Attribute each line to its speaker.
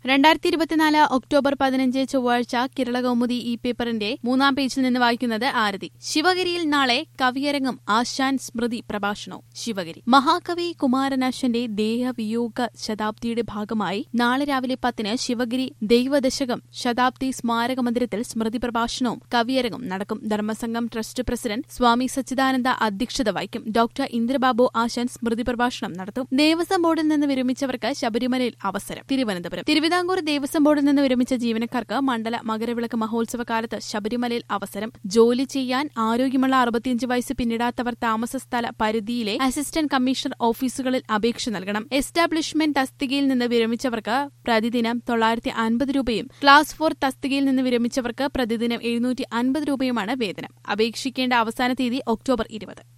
Speaker 1: രണ്ടായിരത്തി ഇരുപത്തിനാല് ഒക്ടോബർ പതിനഞ്ച് ചൊവ്വാഴ്ച കേരള കൗമുദി ഈ പേപ്പറിന്റെ മൂന്നാം പേജിൽ നിന്ന് വായിക്കുന്നത് ആരതി ശിവഗിരിയിൽ നാളെ കവിയരങ്ങും ആശാൻ സ്മൃതി പ്രഭാഷണവും ശിവഗിരി മഹാകവി കുമാരനാശന്റെ ദേഹവിയോഗ ശതാബ്ദിയുടെ ഭാഗമായി നാളെ രാവിലെ പത്തിന് ശിവഗിരി ദൈവദശകം ശതാബ്ദി സ്മാരക മന്ദിരത്തിൽ സ്മൃതി പ്രഭാഷണവും കവിയരങ്ങും നടക്കും ധർമ്മസംഘം ട്രസ്റ്റ് പ്രസിഡന്റ് സ്വാമി സച്ചിദാനന്ദ അധ്യക്ഷത വഹിക്കും ഡോക്ടർ ഇന്ദ്രബാബു ആശാൻ സ്മൃതി പ്രഭാഷണം നടത്തും ദേവസ്വം ബോർഡിൽ നിന്ന് വിരമിച്ചവർക്ക് ശബരിമലയിൽ അവസരം തിരുവനന്തപുരം തിരുവിതാംകൂർ ദേവസ്വം ബോർഡിൽ നിന്ന് വിരമിച്ച ജീവനക്കാർക്ക് മണ്ഡല മകരവിളക്ക് മഹോത്സവ കാലത്ത് ശബരിമലയിൽ അവസരം ജോലി ചെയ്യാൻ ആരോഗ്യമുള്ള അറുപത്തിയഞ്ച് വയസ്സ് പിന്നിടാത്തവർ താമസ സ്ഥല പരിധിയിലെ അസിസ്റ്റന്റ് കമ്മീഷണർ ഓഫീസുകളിൽ അപേക്ഷ നൽകണം എസ്റ്റാബ്ലിഷ്മെന്റ് തസ്തികയിൽ നിന്ന് വിരമിച്ചവർക്ക് പ്രതിദിനം തൊള്ളായിരത്തി അൻപത് രൂപയും ക്ലാസ് ഫോർ തസ്തികയിൽ നിന്ന് വിരമിച്ചവർക്ക് പ്രതിദിനം എഴുന്നൂറ്റി അൻപത് രൂപയുമാണ് വേതനം അപേക്ഷിക്കേണ്ട അവസാന തീയതി ഒക്ടോബർ ഇരുപത്